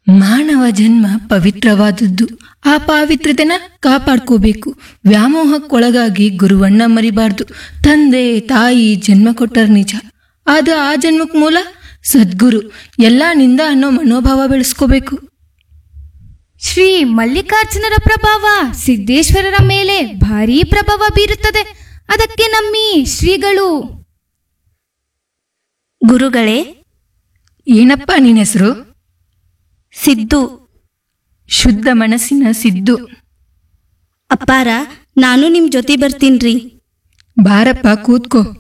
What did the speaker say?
ಮಾನವ ಜನ್ಮ ಪವಿತ್ರವಾದದ್ದು ಆ ಪಾವಿತ್ರತೆನ ಕಾಪಾಡ್ಕೋಬೇಕು ವ್ಯಾಮೋಹಕ್ಕೊಳಗಾಗಿ ಗುರುವಣ್ಣ ಮರಿಬಾರ್ದು ತಂದೆ ತಾಯಿ ಜನ್ಮ ಕೊಟ್ಟರ ನಿಜ ಆದ ಆ ಜನ್ಮಕ್ ಮೂಲ ಸದ್ಗುರು ಎಲ್ಲ ನಿಂದ ಅನ್ನೋ ಮನೋಭಾವ ಬೆಳೆಸ್ಕೋಬೇಕು ಶ್ರೀ ಮಲ್ಲಿಕಾರ್ಜುನರ ಪ್ರಭಾವ ಸಿದ್ದೇಶ್ವರರ ಮೇಲೆ ಭಾರೀ ಪ್ರಭಾವ ಬೀರುತ್ತದೆ ಅದಕ್ಕೆ ನಮ್ಮಿ ಶ್ರೀಗಳು ಗುರುಗಳೇ ಏನಪ್ಪ ನಿನ್ ಹೆಸರು ಸಿದ್ದು ಶುದ್ಧ ಮನಸ್ಸಿನ ಸಿದ್ದು ಅಪ್ಪಾರ ನಾನು ನಿಮ್ ಜೊತೆ ಬರ್ತೀನ್ರಿ ಬಾರಪ್ಪ ಕೂತ್ಕೋ